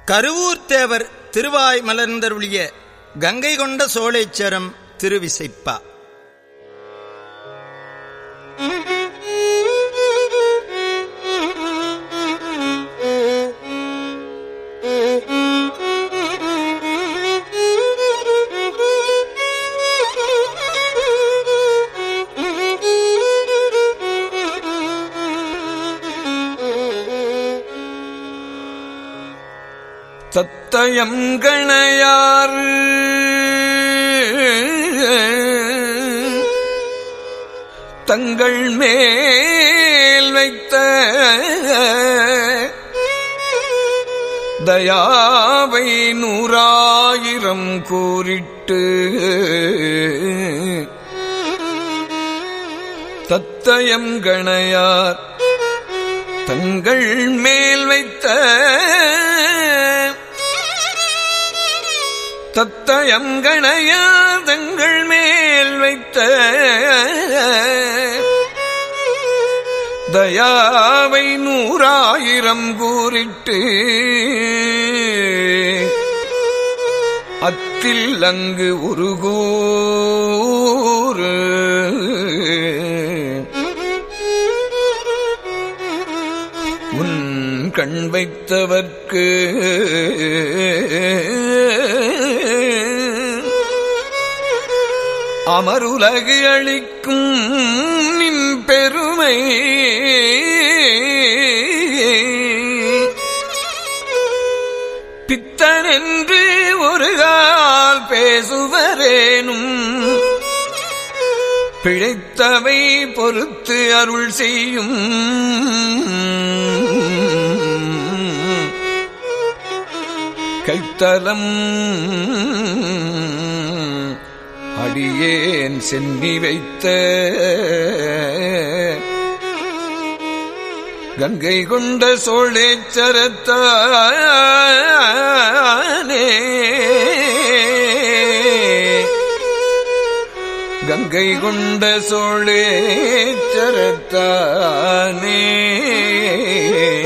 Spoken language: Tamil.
கருவூர்த்தேவர் திருவாய் மலர்ந்தருளிய கங்கை கொண்ட சோழேச்சரம் திருவிசைப்பா தத்தயம் கணையார் தங்கள் மேல் வைத்த தயாவை நூறாயிரம் கூறிட்டு தத்தயம் கணையார் தங்கள் மேல் வைத்த தத்தயங்கணையா தங்கள் மேல் வைத்த தயாவை நூறாயிரம் கூறிட்டு அத்தில் அங்கு ஒரு கூறு உன் கண் வைத்தவர்க்கு அமருலகு அளிக்கும் நின் பெருமை பித்தனென்று ஒரு கால் பேசுவரேனும் பிழைத்தவை பொறுத்து அருள் செய்யும் கைத்தலம் அடியேன் சென்னி வைத்த கங்கை கொண்ட சோழேச்சரத்தானே கங்கை கொண்ட சோழேச்சரத்தானே